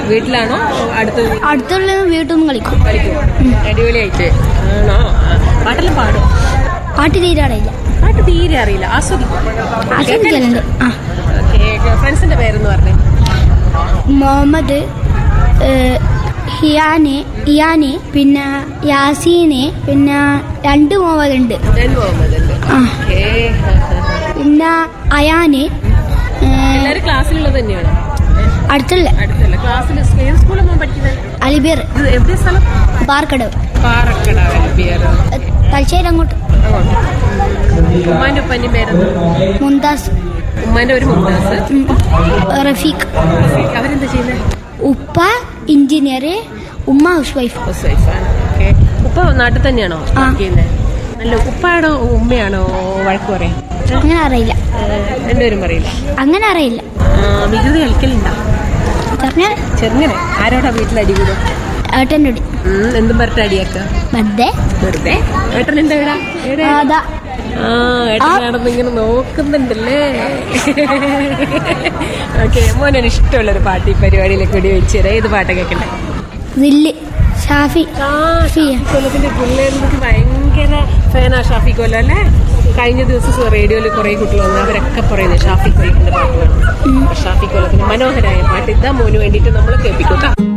വീട്ടിലാണോ അടുത്ത് അടുത്തുള്ള വീട്ടിൽ നിന്ന് കളിക്കും കളിക്കുമോ അടിപൊളിയായിട്ട് ആണോ ആ, പാട്ടെല്ലാം പാടും പാട്ട് തീരെ അറിയില്ല പാട്ട് തീരെ അറിയില്ല ആസ്വദിക്കും ആസ്വദിക്കലുണ്ട് ആ ഓക്കെ ഫ്രണ്ട്സിന്റെ പേരെന്ന് പറഞ്ഞേ മുഹമ്മദ് ഏഹ്, ഹിയാന് ഇയാന് പിന്നെ യാസീന് പിന്നെ രണ്ട് മോവലുണ്ട് ഞാൻ മുഹമ്മദ് ഉണ്ട് ആ ഓക്കേ. പിന്നെ അയാന് ഏഹ്, എല്ലാവരും ക്ലാസ്സിലുള്ളത് തന്നെയാണോ അടുത്തുള്ള അടുത്തല്ല ക്ലാസ്സിൽ ഏത് സ്കൂളിൽ പോകാൻ പഠിക്കുന്നത് അലിബിയർ ഇത് എവിടെ സ്ഥലം പാർക്കടവ് പാറക്കട ബിയർ ഏഹ്, തലശ്ശേരി അങ്ങോട്ട് ഉമ്മാന്റെ ഉപ്പാന്റെ പേരെന്ന് മുന്താസ് ഉമ്മാന്റെ ഒരു മുംതാസ് ഉം, റഫീഖ് അവരെന്താ ചെയ്യുന്നത് ഉപ്പ എഞ്ചിനീയർ ഉമ്മ ഹൗസ് വൈഫ് ഹൗസ് വൈഫാണ് ഓക്കെ ഉപ്പ നാട്ടിൽ തന്നെയാണോ ആ. വർക്ക് ചെയ്യുന്നത് അല്ല ഉപ്പാണോ ഉമ്മയാണോ വഴക്ക് പറയും അങ്ങനെ അറിയില്ല രണ്ടുപേരും പറയില്ല അങ്ങനെ അറിയില്ല ആ, വികൃതി കളിക്കലുണ്ടോ പറഞ്ഞാൽ ചെറുങ്ങനെ ആരോടാ വീട്ടിൽ അടി കൂടും ഏട്ടൻ്റെ കൂടി ഉം, എന്തും പറഞ്ഞിട്ട് അടിയാക്ക വെറുതെ വെറുതെ ഏട്ടൻ എന്താ ഇവിടെ എവിടെ? ആ, അതാ ആ ഏട്ടൻ നടന്ന് ഇങ്ങനെ നോക്കുന്നുണ്ടല്ലേ ഓക്കെ മോനൊരു ഇഷ്ടമുള്ള ഒരു പാട്ട് ഈ പരിപാടിയിലേക്ക് കൂടി വെച്ച് തരാം ഏത് പാട്ടാ കേൾക്കണ്ടേ ദില്ല് ഷാഫി ആ ഷാഫി കൊല്ലത്തിന്റെ പിള്ളേർക്ക് ഭയങ്കര ഫാനാ ഷാഫി കൊല്ലം അല്ലേ കഴിഞ്ഞ ദിവസം റേഡിയോയിൽ കുറെ കുട്ടികൾ വന്നു അവരൊക്കെ പറയുന്നത് ഷാഫി കൊല്ലത്തിന്റെ പാട്ട് വേണം അപ്പൊ ഷാഫി കൊല്ലത്തിന്റെ മനോഹരമായ പാട്ട് ഇതാ മോന് വേണ്ടിയിട്ട് നമ്മൾ കേൾപ്പിക്കും കേട്ടോ